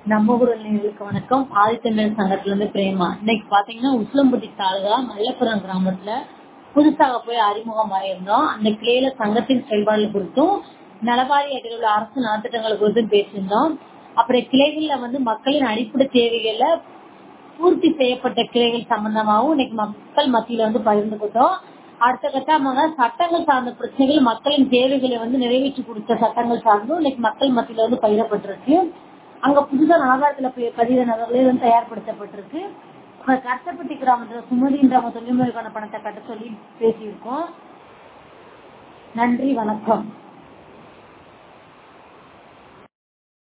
நம்ம ஊரல் நேயர்களுக்கு வணக்கம் ஆதித்தமிழர் சங்கத்துல இருந்து பிரேமா இன்னைக்கு பாத்தீங்கன்னா உசிலம்பட்டி தாலுகா மல்லப்புரம் கிராமத்துல புதுசாக போய் அறிமுகமாயிருந்தோம் அந்த கிளையில சங்கத்தின் செயல்பாடுகள் குறித்தும் நலவாரியத்தில் உள்ள அரசு நலத்திட்டங்கள் குறித்தும் பேசியிருந்தோம் அப்புறம் கிளைகள்ல வந்து மக்களின் அடிப்படை தேவைகளை பூர்த்தி செய்யப்பட்ட கிளைகள் சம்பந்தமாகவும் இன்னைக்கு மக்கள் மத்தியில வந்து பகிர்ந்துகிட்டோம் அடுத்த கட்டமாக சட்டங்கள் சார்ந்த பிரச்சனைகள் மக்களின் தேவைகளை வந்து நிறைவேற்றி கொடுத்த சட்டங்கள் சார்ந்தும் இன்னைக்கு மக்கள் மத்தியில வந்து பகிரப்பட்டிருக்கு அங்க புதுசா நலவாரத்துல பதிவு நகர்களே வந்து தயார்படுத்தப்பட்டிருக்கு கஷ்டப்பட்டி கிராமத்துல சுமதின்றவங்க தொழில்முறைக்கான பணத்தை கட்ட சொல்லி பேசியிருக்கோம் நன்றி வணக்கம்